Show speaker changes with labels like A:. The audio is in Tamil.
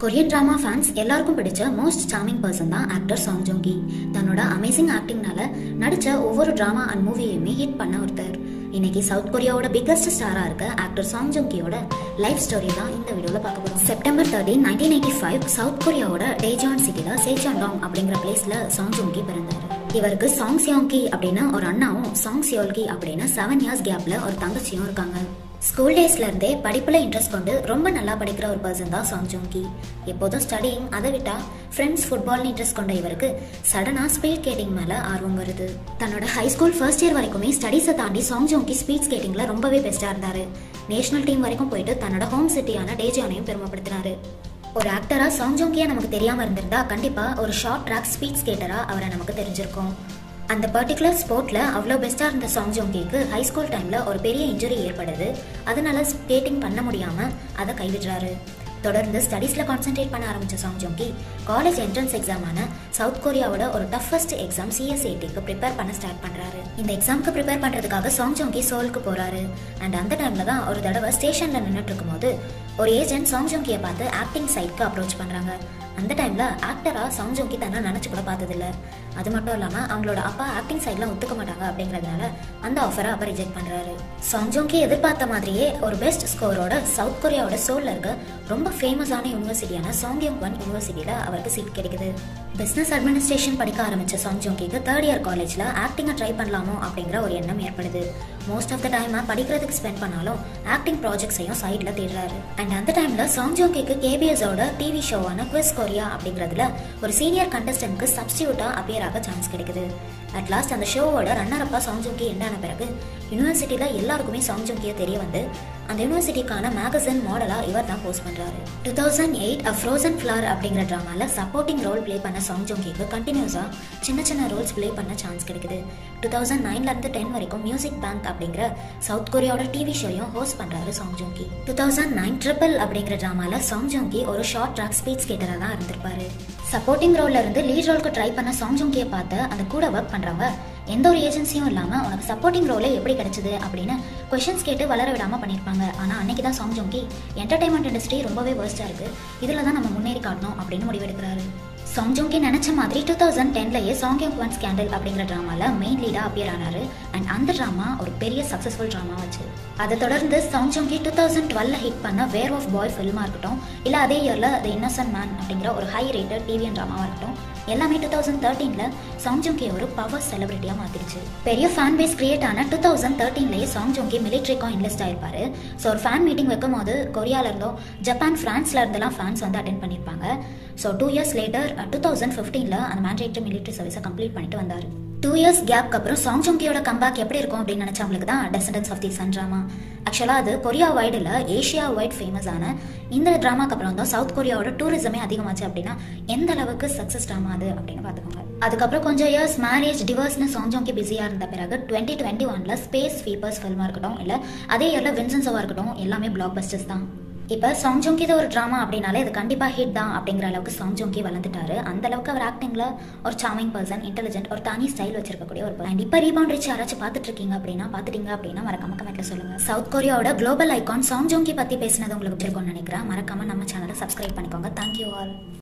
A: கொரியன் ட்ராமா ஃபேன்ஸ் எல்லாருக்கும் பிடிச்ச மோஸ்ட் சாமிங் பர்சன் தான் ஆக்டர் சாங் ஜோங் கி தன்னோட அமேசிங் ஆக்டிங்னால நடிச்ச ஒவ்வொரு ட்ராமா அண்ட் மூவியுமே ஹிட் பண்ண ஒருத்தர் இன்னைக்கு சவுத் கொரியாவோட பிக்கஸ்ட் ஸ்டாரா இருக்க ஆக்டர் சாங் ஜோங் கியோட லைஃப் ஸ்டோரி தான் இந்த வீடியோல பார்க்க போறோம் September thirteen nineteen eighty five south கொரியாவோட டேஜான் சிட்டில சேச்சாண்டாங் அப்படிங்கிற பிளேஸ்ல சாங் ஜோங் கி பிறந்தாரு இவருக்கு சாங் சியோங்கி அப்படின்னு ஒரு அண்ணாவும் சாங் சியோல்கி அப்படின்னு செவன் இயர்ஸ் கேப்ல ஒரு தங்கச்சியும் இருக்காங்க ஸ்கூல் டேஸ்ல இருந்தே படிப்புல இன்ட்ரெஸ்ட் கொண்டு ரொம்ப நல்லா படிக்கிற ஒரு பர்சன் தான் சாங் ஜோங்கி எப்போதும் ஸ்டடிங் அதை விட்டா ஃப்ரெண்ட்ஸ் ஃபுட்பால் இன்ட்ரெஸ்ட் கொண்ட இவருக்கு சடனா ஸ்பீட் ஸ்கேட்டிங் மேல ஆர்வம் வருது தன்னோட ஹை ஸ்கூல் ஃபர்ஸ்ட் இயர் வரைக்குமே ஸ்டடீஸை தாண்டி சாங் ஜோங்கி ஸ்பீட் ஸ்கேட்டிங்ல ரொம்பவே பெஸ்டா இருந்தாரு நேஷனல் டீம் வரைக்கும் போயிட்டு தன்னோட ஹோம் சிட்டியான டேஜானையும் பெருமைப்படுத்தினாரு ஒரு ஆக்டரா சாங் ஜோங்கியா நமக்கு தெரியாம இருந்திருந்தா கண்டிப்பா ஒரு ஷார்ட் ட்ராக் ஸ்பீட் ஸ்கேட்டரா அவரை நமக்கு தெரிஞ்சிருக்கும் அந்த பர்டிகுலர் ஸ்போர்ட்ல அவ்வளோ பெஸ்ட்டாக இருந்த சாங் ஜோங்கிக்கு ஹை ஸ்கூல் டைம்ல ஒரு பெரிய இன்ஜுரி ஏற்படுது அதனால ஸ்கேட்டிங் பண்ண முடியாம அதை கைவிடுறாரு தொடர்ந்து ஸ்டடீஸ்ல கான்சென்ட்ரேட் பண்ண ஆரம்பிச்ச சாங் ஜோங்கி காலேஜ் என்ட்ரன்ஸ் எக்ஸாமான சவுத் கொரியாவோட ஒரு டஃபஸ்ட் எக்ஸாம் சிஎஸ்ஏடிக்கு ப்ரிப்பேர் பண்ண ஸ்டார்ட் பண்றாரு இந்த எக்ஸாம்க்கு ப்ரிப்பேர் பண்றதுக்காக சாங் ஜோங்கி சோலுக்கு போறாரு அண்ட் அந்த டைம்ல தான் ஒரு தடவை ஸ்டேஷன்ல நின்றுட்டு இருக்கும்போது ஒரு ஏஜென்ட் சாங் ஜோங்கியை பார்த்து ஆக்டிங் சைட்க்கு அப்ரோச் பண்றாங்க அந்த டைம்ல ஆக்டரா சாங் ஜோங்கி தன்னை நினைச்சு கூட பார்த்ததில்ல அது மட்டும் இல்லாம அவங்களோட அப்பா ஆக்டிங் சைட்லாம் ஒத்துக்க மாட்டாங்க அப்படிங்கறதுனால அந்த ஆஃபரை அப்ப ரிஜெக்ட் பண்றாரு சாங் ஜோங்கி எதிர்பார்த்த மாதிரியே ஒரு பெஸ்ட் ஸ்கோரோட சவுத் கொரியாவோட சோல்ல இருக்க ரொம்ப ஃபேமஸான யூனிவர்சிட்டியான சாங்யோங் ஒன் யூனிவர்சிட்டியில அவருக்கு சீட் கிடைக்குது பிசினஸ் அட்மினிஸ்ட்ரேஷன் படிக்க ஆரம்பிச்ச சாங் ஜோங்கிக்கு தேர்ட் இயர் காலேஜ்ல ஆக்டிங்கை ட்ரை பண்ணலாமோ அப்படிங்கிற ஒரு எண்ணம் ஏற்படுது மோஸ்ட் ஆஃப் த டைம் படிக்கிறதுக்கு ஸ்பெண்ட் பண்ணாலும் ஆக்டிங் ப்ராஜெக்ட்ஸையும் சைட்ல தேடுறாரு அண்ட் அந்த டைம்ல சாங் ஜோங்கிக்கு கேபிஎஸோட டிவி ஷோவான குவிஸ் கொரியா அப்படிங்கிறதுல ஒரு சீனியர் கண்டஸ்டன்ட்க்கு சப்ஸ்டியூட்டா அப்பியர் ஆக சான்ஸ் கிடைக்குது அட் லாஸ்ட் அந்த ஷோவோட ரன்னர் அப்பா சாங் ஜோங்கி எண்டான பிறகு யூனிவர்சிட்டியில எல்லாருக்குமே சாங் ஜோங்கியை தெரிய வந்து அந்த யூனிவர்சிட்டிக்கான மேகசின் மாடலா இவர் தான் போஸ்ட் பண்றாரு டூ தௌசண்ட் எயிட் அ ஃப்ரோசன் ஃபிளார் அப்படிங்கிற ட்ராமால சப்போர்ட்டிங் ரோல் ப்ளே பண்ண சாங் ஜோங்கிக்கு கண்டினியூஸா சின்ன சின்ன ரோல்ஸ் ப்ளே பண்ண சான்ஸ் கிடைக்குது டூ தௌசண்ட் நைன்ல இருந்து டென் வரைக்கும் மியூசிக் பேங்க் அப்படிங்கிற சவுத் கொரியாவோட டிவி ஷோயும் ஹோஸ்ட் பண்றாரு song Joongki two thousand nine triple அப்படிங்கிற ட்ராமால சாங் ஜோங்கி ஒரு ஷார்ட் ட்ராக் ஸ்பீச் ஸ்கேட்டரா தான் இருந்திருப்பாரு சப்போர்ட்டிங் ரோல்ல இருந்து லீட் ரோலுக்கு ட்ரை பண்ண சாங் ஜோங்கியை பார்த்து அந்த கூட ஒர்க் பண்றவங்க எந்த ஒரு ஏஜென்சியும் இல்லாம உனக்கு சப்போர்ட்டிங் ரோலே எப்படி கிடைச்சது அப்படின்னு கொஷின்ஸ் கேட்டு வளர விடாம பண்ணிருப்பாங்க ஆனா அன்னைக்கு தான் சாங் ஜோங்கி என்டர்டைன்மெண்ட் இண்டஸ்ட்ரி ரொம்பவே வேர்ஸ்டா இருக்கு இதுல தான் நம்ம முன்னேறி காட்டணும் அப்படின்னு முடிவெடுக்கிறாரு சாங் ஜோங்கி நினைச்ச மாதிரி டூ தௌசண்ட் டென்லயே சாங் யோங் ஒன் ஸ்கேண்டல் அப்படிங்கிற ட்ராமால மெயின் லீடா அப்பியர் ஆனாரு அண்ட் அந்த ட்ராமா ஒரு பெரிய சக்சஸ்ஃபுல் ட்ராமா வச்சு அதை தொடர்ந்து சாங் ஜோங்கி டூ தௌசண்ட் டுவெல்ல ஹிட் பண்ண வேர் ஆஃப் பாய் ஃபில்மா இருக்கட்டும் இல்ல அதே இயர்ல த இன்னசென்ட் மேன் அப்படிங்கிற ஒரு ஹை ரேட்டட் டிவிஎன் ட்ராமாவா இருக்கட்டும் எல்லாமே டூ தௌசண்ட் தேர்ட்டீன்ல சாங் ஜோங்கி ஒரு பவர் செலிபிரிட்டியா மாத்திருச்சு பெரிய ஃபேன் பேஸ் கிரியேட் ஆன டூ தௌசண்ட் தேர்ட்டீன்லயே சாங் ஜோங்கி மிலிட்ரிக்கும் இன்வெஸ்ட் ஆயிருப்பாரு ஸோ ஒரு ஃபேன் மீட்டிங் வைக்கும் போது கொரியால இருந்தோ ஜப்பான் பிரான்ஸ்ல இருந்தெல்லாம் ஃபேன்ஸ் வந்து அட்டென்ட் பண்ணியிருப்பாங்க so two years later two thousand ஃபிஃப்டீன்ல அந்த மேண்டேட்டரி மிலிட்ரி சர்வீஸை கம்ப்ளீட் பண்ணிட்டு வந்தாரு டூ இயர்ஸ் கேப்க்கு அப்புறம் சாங் ஜோங்கியோட கம்பேக் எப்படி இருக்கும் அப்படின்னு நினைச்சவங்களுக்கு தான் descendants of the sun drama ஆக்சுவலாக அது கொரியா வைடில் ஏஷியா வைட் ஃபேமஸான இந்த ட்ராமாக்கு அப்புறம் தான் சவுத் கொரியாவோட டூரிசமே அதிகமாச்சு அப்படின்னா எந்த அளவுக்கு சக்ஸஸ் ட்ராமா அது அப்படின்னு பார்த்துக்கோங்க அதுக்கப்புறம் கொஞ்சம் இயர்ஸ் மேரேஜ் டிவோர்ஸ்னு சாங் ஜோங்கி பிஸியாக இருந்த பிறகு டுவெண்ட்டி டுவெண்ட்டி ஒன்ல ஸ்பேஸ் ஸ்வீப்பர்ஸ் ஃபில்மாக இருக்கட்டும் இல்லை அதே இயரில் வின்சன்ஸாக இருக்கட்டும் எல்லாமே பிளாக் பஸ்டர்ஸ் தான் இப்போ சாங் ஜோங்கி இது ஒரு ட்ராமா அப்படின்னாலே இது கண்டிப்பாக ஹிட் தான் அப்படிங்கிற அளவுக்கு சாங் ஜோங்கி வளர்ந்துட்டாரு அந்த அளவுக்கு அவர் ஆக்டிங்ல ஒரு சாமிங் பர்சன் இன்டெலிஜென்ட் ஒரு தனி ஸ்டைல் வச்சிருக்கக்கூடிய ஒரு அண்ட் இப்போ ரீபவுண்ட் ரிச் யாராச்சும் பார்த்துட்டு இருக்கீங்க அப்படின்னா பார்த்துட்டீங்க அப்படின்னா மறக்காம கமெண்ட்ல சொல்லுங்க சவுத் கொரியாவோட குளோபல் ஐகான் சாங் ஜோங்கி பத்தி பேசினது உங்களுக்கு பிடிக்கும்னு நினைக்கிறேன் மறக்காம நம்ம சேனலை சப்ஸ்கிரைப் பண்ணிக்கோங்க தேங்க்யூ ஆல்